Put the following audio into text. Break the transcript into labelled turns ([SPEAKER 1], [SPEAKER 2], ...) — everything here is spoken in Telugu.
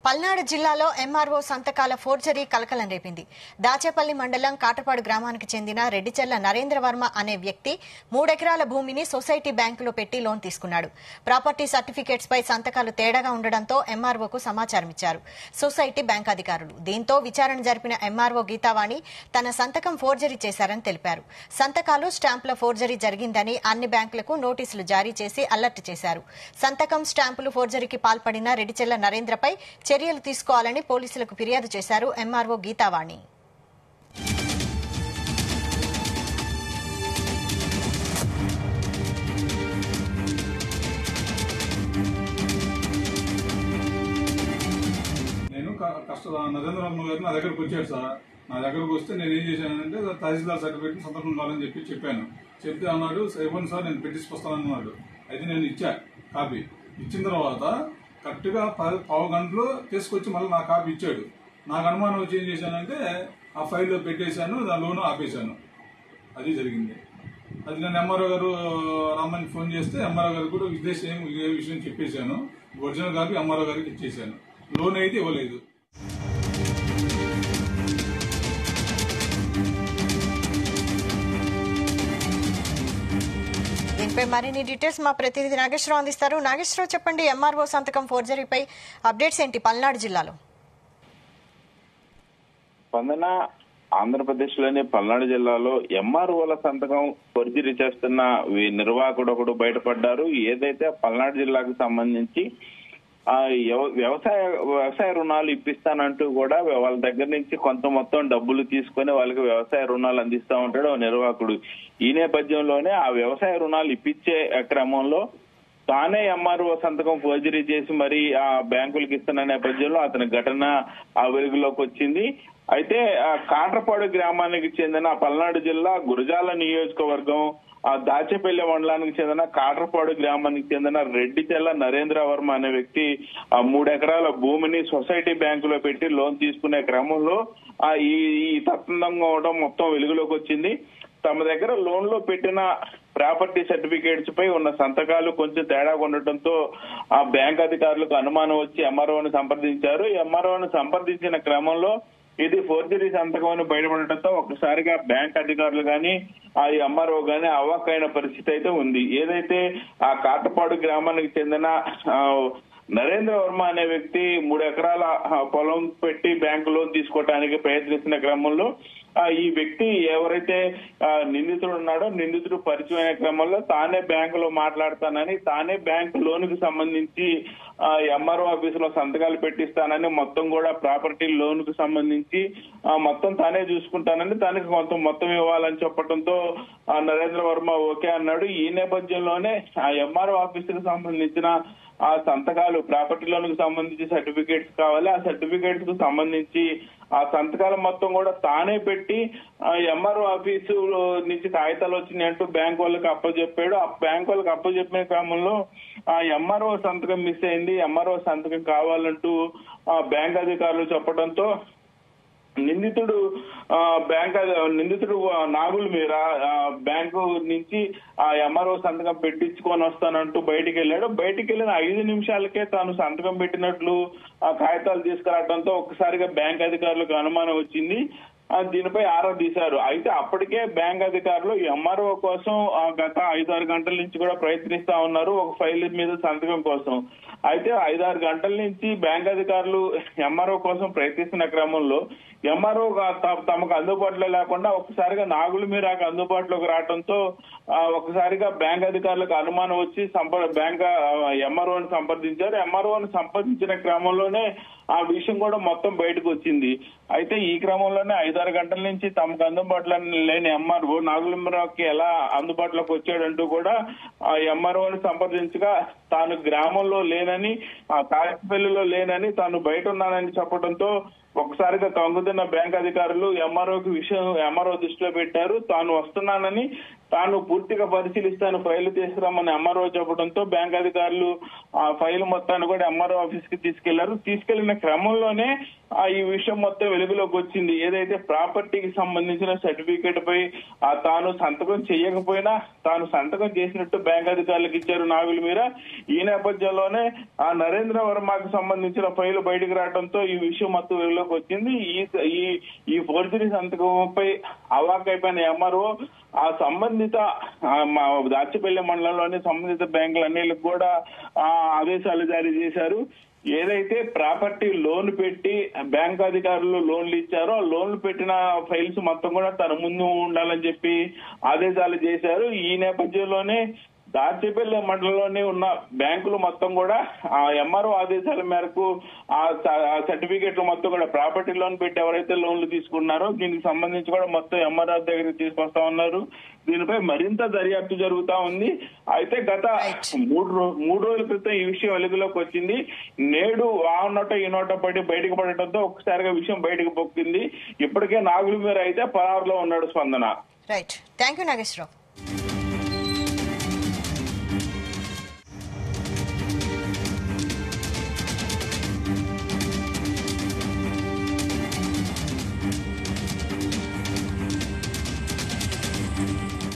[SPEAKER 1] పల్నాడు జిల్లాలో ఎంఆర్ఓ సంతకాల ఫోర్జరీ కలకలం రేపింది దాచేపల్లి మండలం కాటపాడు గ్రామానికి చెందిన రెడ్డిచెల్ల నరేంద్ర వర్మ అనే వ్యక్తి మూడెకరాల భూమిని సొసైటీ బ్యాంకులో పెట్టి లోన్ తీసుకున్నాడు ప్రాపర్టీ సర్టిఫికేట్స్ పై సంతకాలు తేడాగా ఉండడంతో ఎంఆర్ఓకు సమాచారం ఇచ్చారు సొసైటీ బ్యాంక్ అధికారులు దీంతో విచారణ జరిపిన ఎంఆర్ఓ గీతావాణి తన సంతకం ఫోర్జరీ చేశారని తెలిపారు సంతకాలు స్టాంపుల ఫోర్జరీ జరిగిందని అన్ని బ్యాంకులకు నోటీసులు జారీ చేసి అలర్ట్ చేశారు సంతకం స్టాంపులు ఫోర్జరీకి పాల్పడిన రెడ్డిచెల్ల నరేంద్రపై చర్యలు తీసుకోవాలని పోలీసులకు ఫిర్యాదు చేశారు ఎంఆర్ఓ గీతావాణి
[SPEAKER 2] నేను క- కష్ట నరేంద్ర వర్మ గారు నా దగ్గరకు వచ్చాడు సార్ నా దగ్గరకు వస్తే నేను ఏం చేశానంటే తహసీల్దార్ సర్టిఫికేట్ సంతకం కావాలని చెప్పి చెప్పాను చెప్తే అన్నాడు ఇవ్వండి సార్ నేను పెట్టించుకొస్తానన్నాడు అయితే నేను ఇచ్చా కాపీ ఇచ్చిన తర్వాత కరెక్ట్గా పది పావు గంటలో తీసుకొచ్చి మళ్ళీ నా కాపీ ఇచ్చాడు నాకు అనుమానం వచ్చి ఏం చేశానంటే ఆ ఫైల్లో పెట్టేశాను నా లోన్ ఆపేశాను అది జరిగింది అది నేను ఎంఆర్ఓ గారు రమ్మని ఫోన్ చేస్తే ఎంఆర్ఓ గారు కూడా ఇదే సేమ్ ఇదే విషయం చెప్పేశాను ఒరిజినల్ కాపీ ఎంఆర్ఓ గారికి ఇచ్చేశాను లోన్ అయితే ఇవ్వలేదు
[SPEAKER 1] దీనిపై మరిన్ని డీటెయిల్స్ మా ప్రతినిధి నాగేశ్వరరావు అందిస్తారు నాగేశ్వరరావు చెప్పండి ఎంఆర్ఓ సంతకం ఫోర్జరీపై అప్డేట్స్ ఏంటి పల్నాడు జిల్లాలో
[SPEAKER 3] స్పందన ఆంధ్రప్రదేశ్ లోని పల్నాడు జిల్లాలో ఎంఆర్ఓల సంతకం ఫోర్జరీ చేస్తున్న ఈ నిర్వాహకుడు ఒకడు బయటపడ్డారు ఏదైతే పల్నాడు జిల్లాకు సంబంధించి ఆ ఎవ- వ్యవసాయ వ్యవసాయ రుణాలు ఇప్పిస్తానంటూ కూడా వాళ్ళ దగ్గర నుంచి కొంత మొత్తం డబ్బులు తీసుకొని వాళ్ళకి వ్యవసాయ రుణాలు అందిస్తా ఉంటాడు ఆ నిర్వాహకుడు ఈ నేపథ్యంలోనే ఆ వ్యవసాయ రుణాలు ఇప్పించే క్రమంలో తానే ఎంఆర్ఓ సంతకం ఫోర్జరీ చేసి మరి ఆ బ్యాంకులకు ఇస్తున్న నేపథ్యంలో అతని ఘటన ఆ వెలుగులోకి వచ్చింది అయితే ఆ కాట్రపాడు గ్రామానికి చెందిన పల్నాడు జిల్లా గురజాల నియోజకవర్గం ఆ దాచేపల్లి మండలానికి చెందిన కాట్రపాడు గ్రామానికి చెందిన రెడ్డిచెల్ల నరేంద్ర వర్మ అనే వ్యక్తి ఆ మూడు ఎకరాల భూమిని సొసైటీ బ్యాంకులో పెట్టి లోన్ తీసుకునే క్రమంలో ఆ ఈ ఈ తత్వంగా ఉండడం మొత్తం వెలుగులోకి వచ్చింది తమ దగ్గర లోన్ లో పెట్టిన ప్రాపర్టీ సర్టిఫికేట్స్ పై ఉన్న సంతకాలు కొంచెం తేడా ఉండటంతో ఆ బ్యాంక్ అధికారులకు అనుమానం వచ్చి ఎంఆర్ఓని సంప్రదించారు ఎంఆర్ఓని సంప్రదించిన క్రమంలో ఇది ఫోర్జరీ సంతకం అని బయటపడటంతో ఒక్కసారిగా బ్యాంక్ అధికారులు గాని ఆ ఎంఆర్ఓ గాని అవాక్కైన పరిస్థితి అయితే ఉంది ఏదైతే ఆ కాటపాడు గ్రామానికి చెందిన ఆ, నరేంద్ర వర్మ అనే వ్యక్తి మూడు ఎకరాల ఆ, పొలం పెట్టి బ్యాంకు లోన్ తీసుకోవడానికి ప్రయత్నిస్తున్న క్రమంలో ఆ, ఈ వ్యక్తి ఎవరైతే ఆ, నిందితుడు ఉన్నాడో నిందితుడు పరిచయం అయిన క్రమంలో తానే బ్యాంకులో మాట్లాడతానని తానే బ్యాంకు లోన్ కు సంబంధించి ఎంఆర్ఓ ఆఫీసులో సంతకాలు పెట్టిస్తానని మొత్తం కూడా ప్రాపర్టీ లోన్ కు సంబంధించి ఆ, మొత్తం తానే చూసుకుంటానని తనకి కొంత మొత్తం ఇవ్వాలని చెప్పడంతో ఆ, నరేంద్ర వర్మ ఓకే అన్నాడు ఈ నేపథ్యంలోనే ఆ ఎంఆర్ఓ ఆఫీసుకు సంబంధించిన ఆ సంతకాలు ప్రాపర్టీ లోన్ కు సంబంధించి సర్టిఫికేట్స్ కావాలి ఆ సర్టిఫికేట్స్ కు సంబంధించి ఆ సంతకాలు మొత్తం కూడా తానే పెట్టి ఎంఆర్ఓ ఆఫీసు నుంచి కాగితాలు వచ్చినాయి అంటూ బ్యాంక్ వాళ్ళకి అప్పచెప్పాడు ఆ బ్యాంక్ వాళ్ళకి అప్పచెప్పిన క్రమంలో ఆ ఎంఆర్ఓ సంతకం మిస్ అయింది ఎంఆర్ఓ సంతకం కావాలంటూ ఆ బ్యాంక్ అధికారులు చెప్పడంతో నిందితుడు ఆ, బ్యాంక్ అధి- నిందితుడు ఆ, నాగుల మీద ఆ, బ్యాంకు నుంచి ఆ ఎంఆర్ఓ సంతకం పెట్టించుకొని వస్తానంటూ బయటికి వెళ్ళాడు బయటికి వెళ్ళిన ఐదు నిమిషాలకే తాను సంతకం పెట్టినట్లు ఆ కాగితాలు తీసుకురావడంతో ఒక్కసారిగా బ్యాంక్ అధికారులకు అనుమానం వచ్చింది ఆ, దీనిపై ఆరా తీశారు అయితే అప్పటికే బ్యాంక్ అధికారులు ఎంఆర్ఓ కోసం ఆ, గత ఐదారు గంటల నుంచి కూడా ప్రయత్నిస్తా ఉన్నారు ఒక ఫైల్ మీద సంతకం కోసం అయితే ఐదారు గంటల నుంచి బ్యాంక్ అధికారులు ఎంఆర్ఓ కోసం ప్రయత్నిస్తున్న క్రమంలో ఎంఆర్ఓ తమకు అందుబాటులో లేకుండా ఒక్కసారిగా నాగుల మీరాకు అందుబాటులోకి రావడంతో ఆ, ఒక్కసారిగా బ్యాంక్ అధికారులకు అనుమానం వచ్చి సంప బ్యాంక్ ఎంఆర్ఓని సంప్రదించారు ఎంఆర్ఓని సంప్రదించిన క్రమంలోనే ఆ విషయం కూడా మొత్తం బయటకు వచ్చింది అయితే ఈ క్రమంలోనే ఐదారు గంటల నుంచి తమకు అందుబాటులో లేని ఎంఆర్ఓ నాగులమ్మరావుకి ఎలా అందుబాటులోకి వచ్చాడంటూ కూడా ఆ ఎంఆర్ఓని సంప్రదించగా తాను గ్రామంలో లేనని ఆ తాటిపల్లిలో లేనని తాను బయట ఉన్నానని చెప్పడంతో ఒకసారిగా కంగుతున్న బ్యాంక్ అధికారులు ఎంఆర్ఓకి విషయం ఎంఆర్ఓ దృష్టిలో పెట్టారు తాను వస్తున్నానని తాను పూర్తిగా పరిశీలిస్తాను ఫైల్ తీసుకురామని ఎంఆర్ఓ చెప్పడంతో బ్యాంక్ అధికారులు ఆ ఫైల్ మొత్తాన్ని కూడా ఎంఆర్ఓ ఆఫీస్ కి తీసుకెళ్లారు తీసుకెళ్లిన క్రమంలోనే ఆ ఈ విషయం మొత్తం వెలుగులోకి వచ్చింది ఏదైతే ప్రాపర్టీకి సంబంధించిన సర్టిఫికేట్ పై ఆ తాను సంతకం చేయకపోయినా తాను సంతకం చేసినట్టు బ్యాంక్ అధికారులకు ఇచ్చారు నాగుల మీద ఈ నేపథ్యంలోనే ఆ నరేంద్ర వర్మకు సంబంధించిన ఫైల్ బయటకు రావడంతో ఈ విషయం మొత్తం వెలుగులోకి వచ్చింది ఈ ఈ ఈ ఫోర్జరీ సంతకంపై అవాకైపోయిన ఎంఆర్ఓ ఆ సంబంధిత ఆ, మా దాచిపల్లి మండలంలోని సంబంధిత బ్యాంకులన్నిటికి కూడా ఆ ఆదేశాలు జారీ చేశారు ఏదైతే ప్రాపర్టీ లోన్ పెట్టి బ్యాంక్ అధికారులు లోన్లు ఇచ్చారో ఆ లోన్లు పెట్టిన ఫైల్స్ మొత్తం కూడా తన ముందు ఉండాలని చెప్పి ఆదేశాలు చేశారు ఈ నేపథ్యంలోనే దాచేపల్లి మండలంలోనే ఉన్న బ్యాంకులు మొత్తం కూడా ఆ ఎంఆర్ఓ ఆదేశాల మేరకు ఆ సర్టిఫికేట్లు మొత్తం కూడా ప్రాపర్టీ లోన్ పెట్టి ఎవరైతే లోన్లు తీసుకున్నారో దీనికి సంబంధించి కూడా మొత్తం ఎంఆర్ఓ దగ్గరికి తీసుకొస్తా ఉన్నారు దీనిపై మరింత దర్యాప్తు జరుగుతా ఉంది అయితే గత
[SPEAKER 1] Right.
[SPEAKER 3] మూడు రో- మూడు రోజుల క్రితం ఈ విషయం వెలుగులోకి వచ్చింది నేడు ఆ నోట ఈ నోట పడి బయటకు పడటంతో ఒక్కసారిగా విషయం బయటకు పొక్కింది ఇప్పటికే నాగుల మీద అయితే పరారులో ఉన్నాడు స్పందన
[SPEAKER 1] రైట్ థ్యాంక్ యూ నాగేశ్వరరావు